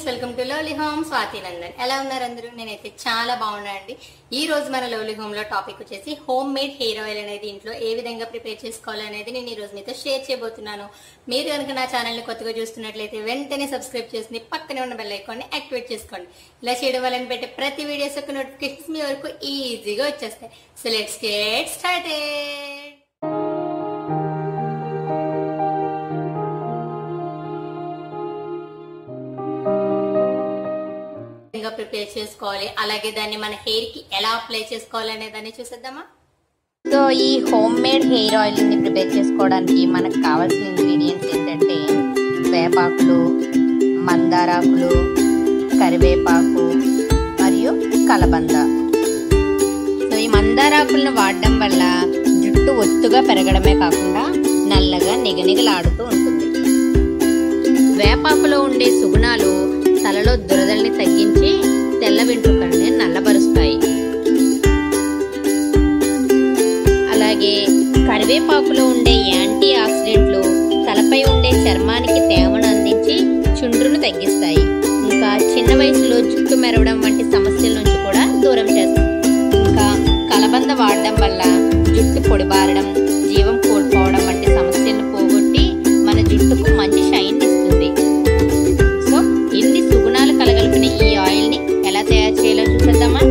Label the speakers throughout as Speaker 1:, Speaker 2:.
Speaker 1: friends welcome to lovely home Swathi Nandan ఎలా ఉన్నారు అందరూ నేనైతే చాలా బాగున్నానండి ఈ రోజు మన లవ్లీ హోమ్ లో టాపిక్ వచ్చేసి హోమ్ మేడ్ హెయిర్ ఆయిల్ అనేది ఇంట్లో ఏ విధంగా ప్రిపేర్ చేసుకోవాలి అనేది నేను ఈ రోజు మీతో షేర్ చేయబోతున్నాను మీరు కనుక నా ఛానల్ ని కొత్తగా చూస్తున్నట్లయితే వెంటనే సబ్స్క్రైబ్ చేసి పక్కనే ఉన్న బెల్ ఐకాన్ ని యాక్టివేట్ చేసుకోండి ఇలా చేయడం వల్ల నేను పెట్టే ప్రతి వీడియోస్ యొక్క నోటిఫికేషన్స్ మీ వరకు ఈజీగా వచ్చేస్తాయి సో లెట్స్ గెట్ స్టార్టెడ్ విధంగా ప్రిపేర్ చేసుకోవాలి అలాగే దాన్ని మన హెయిర్ కి ఎలా అప్లై చేసుకోవాలి అనే దాన్ని చూసేద్దామా
Speaker 2: సో ఈ హోమ్ మేడ్ హెయిర్ ఆయిల్ ని ప్రిపేర్ చేసుకోవడానికి మనకు కావాల్సిన ఇంగ్రీడియంట్స్ ఏంటంటే వేపాకులు మందారాకులు కరివేపాకు మరియు కలబంద సో ఈ మందారాకులను వాడడం వల్ల జుట్టు ఒత్తుగా పెరగడమే కాకుండా నల్లగా నిగనిగలాడుతూ ఉంటుంది వేపాకులో ఉండే సుగుణాలు తలలో దురదల్ని తగ్గించి తెల్ల వెంట్రుకల్ని నల్లబరుస్తాయి అలాగే కరివేపాకులో ఉండే యాంటీ ఆక్సిడెంట్లు తలపై ఉండే చర్మానికి తేమను అందించి చుండ్రును తగ్గిస్తాయి ఇంకా చిన్న వయసులో జుట్టు మెరవడం వంటి సమస్యల నుంచి కూడా దూరం చేస్తాయి ఇంకా కలబంద వాడడం వల్ల జుట్టు పొడిబారడం జీవం కోల్పోవడం వంటి సమస్యలను పోగొట్టి మన జుట్టుకు మంచి షైన్ ఇస్తుంది సో ఇన్ని సుగుణాలు కలగలిపిన ఈ ఆయిల్ ని ఎలా తయారు చేయాలో చూసేద్దామా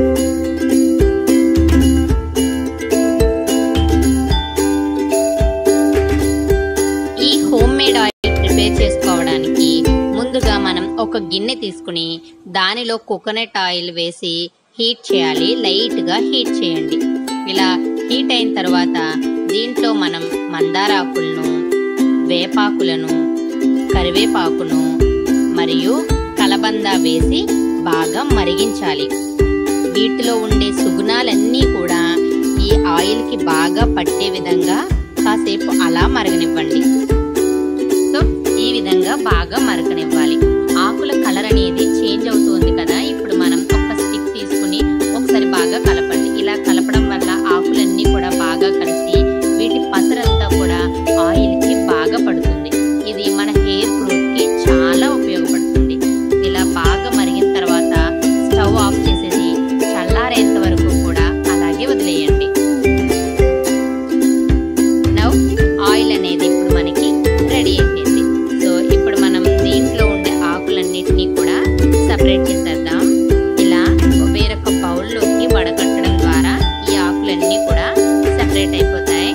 Speaker 2: ఈ హోమ్ మేడ్ ఆయిల్ ప్రిపేర్ చేసుకోవడానికి ముందుగా మనం ఒక గిన్నె తీసుకుని దానిలో కోకోనట్ ఆయిల్ వేసి హీట్ చేయాలి లైట్ గా హీట్ చేయండి ఇలా హీట్ అయిన తర్వాత దీంట్లో మనం మందారాకులను వేపాకులను కరివేపాకును మరియు కలబంద వేసి బాగా మరిగించాలి వీటిలో ఉండే సుగుణాలన్నీ కూడా ఈ ఆయిల్ కి బాగా పట్టే విధంగా కాసేపు అలా మరగనివ్వండి సో ఈ విధంగా బాగా మరగనివ్వాలి ఆకుల కలర్ అనేది చేంజ్ అవుతుంది కదా ఇప్పుడు మనం ఒక స్టిక్ తీసుకుని ఒకసారి బాగా కలపండి ఇలా కలపడం వల్ల ఆకులన్నీ కూడా బాగా కలిసి వీటి పసరంతా కూడా ఆయిల్ కి బాగా పడుతుంది ఇది మన హెయిర్ గ్రోత్ కి చాలా ఉపయోగపడుతుంది ఇలా బాగా మరిగిన తర్వాత స్టవ్ ఆఫ్ చేసేసి చల్లారేంత వరకు కూడా అలాగే వదిలేయండి నవ్ ఆయిల్ అనేది ఇప్పుడు మనకి రెడీ అయిపోయింది సో ఇప్పుడు మనం దీంట్లో ఉండే ఆకులన్నిటినీ కూడా సపరేట్ చేసేద్దాం ఇలా వేరొక బౌల్లోకి వడకట్టడం ద్వారా ఈ ఆకులన్నీ కూడా సపరేట్ అయిపోతాయి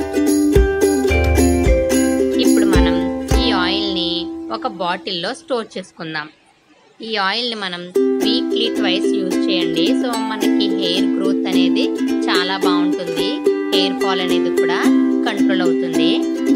Speaker 2: ఇప్పుడు మనం ఈ ఆయిల్ని ఒక బాటిల్లో స్టోర్ చేసుకుందాం ఈ ఆయిల్ని మనం వీక్లీ ట్వైస్ యూజ్ చేయండి సో మనకి హెయిర్ గ్రోత్ అనేది చాలా బాగుంటుంది హెయిర్ ఫాల్ అనేది కూడా కంట్రోల్ అవుతుంది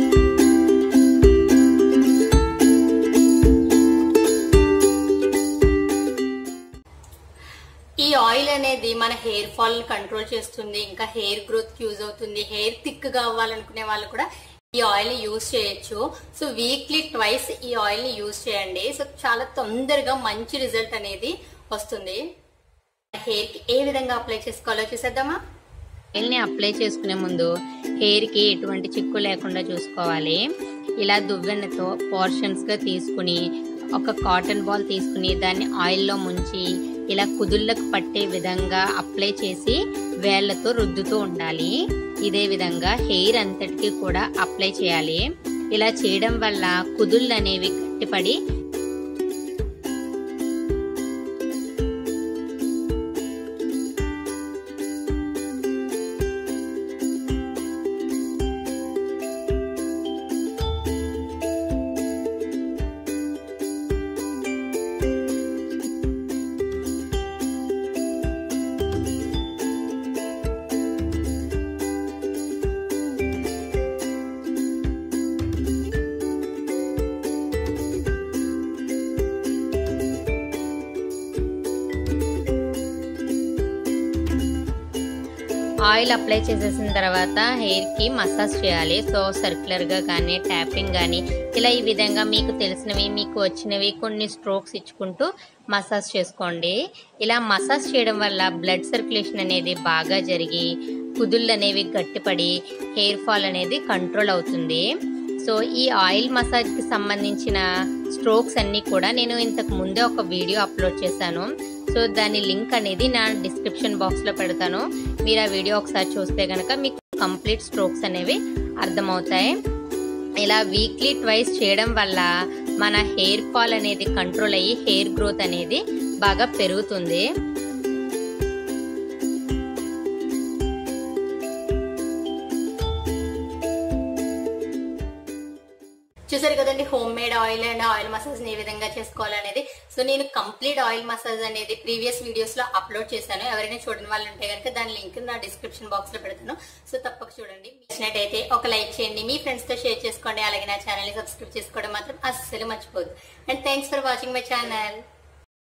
Speaker 1: ఈ ఆయిల్ అనేది మన హెయిర్ ఫాల్ కంట్రోల్ చేస్తుంది ఇంకా హెయిర్ గ్రోత్ యూజ్ అవుతుంది హెయిర్ థిక్ గా అవ్వాలనుకునే వాళ్ళు కూడా ఈ ఆయిల్ ని యూజ్ చేయొచ్చు సో వీక్లీ ట్వైస్ ఈ ఆయిల్ ని యూజ్ చేయండి సో చాలా తొందరగా మంచి రిజల్ట్ అనేది వస్తుంది హెయిర్ కి ఏ విధంగా అప్లై చేసుకోవాలో చూసేద్దామా
Speaker 2: ఆయిల్ని అప్లై చేసుకునే ముందు హెయిర్కి ఎటువంటి చిక్కు లేకుండా చూసుకోవాలి ఇలా దువ్వెనతో పోర్షన్స్గా తీసుకుని ఒక కాటన్ బాల్ తీసుకుని దాన్ని ఆయిల్లో ముంచి ఇలా కుదుళ్ళకు పట్టే విధంగా అప్లై చేసి వేళ్లతో రుద్దుతూ ఉండాలి ఇదే విధంగా హెయిర్ అంతటికి కూడా అప్లై చేయాలి ఇలా చేయడం వల్ల కుదుళ్ళు అనేవి గట్టిపడి ఆయిల్ అప్లై చేసేసిన తర్వాత హెయిర్కి మసాజ్ చేయాలి సో సర్క్యులర్గా కానీ ట్యాపింగ్ కానీ ఇలా ఈ విధంగా మీకు తెలిసినవి మీకు వచ్చినవి కొన్ని స్ట్రోక్స్ ఇచ్చుకుంటూ మసాజ్ చేసుకోండి ఇలా మసాజ్ చేయడం వల్ల బ్లడ్ సర్క్యులేషన్ అనేది బాగా జరిగి కుదుళ్ళు అనేవి గట్టిపడి హెయిర్ ఫాల్ అనేది కంట్రోల్ అవుతుంది సో సో ఈ ఆయిల్ మసాజ్కి సంబంధించిన స్ట్రోక్స్ అన్నీ కూడా నేను ఇంతకు ముందే ఒక వీడియో అప్లోడ్ చేశాను సో దాని లింక్ అనేది నా డిస్క్రిప్షన్ బాక్స్లో పెడతాను మీరు ఆ వీడియో ఒకసారి చూస్తే కనుక మీకు కంప్లీట్ స్ట్రోక్స్ అనేవి అర్థమవుతాయి ఇలా వీక్లీ ట్వైస్ చేయడం వల్ల మన హెయిర్ ఫాల్ అనేది కంట్రోల్ అయ్యి హెయిర్ గ్రోత్ అనేది బాగా పెరుగుతుంది
Speaker 1: చూసారు కదండి home made oil and oil massage ఏ విధంగా చేసుకోవాలనేది సో నేను కంప్లీట్ ఆయిల్ మసాజ్ అనేది ప్రీవియస్ వీడియోస్ లో అప్లోడ్ చేశాను ఎవరైనా చూడని వాళ్ళు ఉంటే కనుక దాని లింక్ నా డిస్క్రిప్షన్ బాక్స్ లో పెడతాను సో తప్పక చూడండి నచ్చినట్టయితే ఒక లైక్ చేయండి మీ ఫ్రెండ్స్ తో షేర్ చేసుకోండి అలాగే నా ఛానల్ ని సబ్స్క్రైబ్ చేసుకోవడం మాత్రం అస్సలు మర్చిపోదు and thanks for watching my channel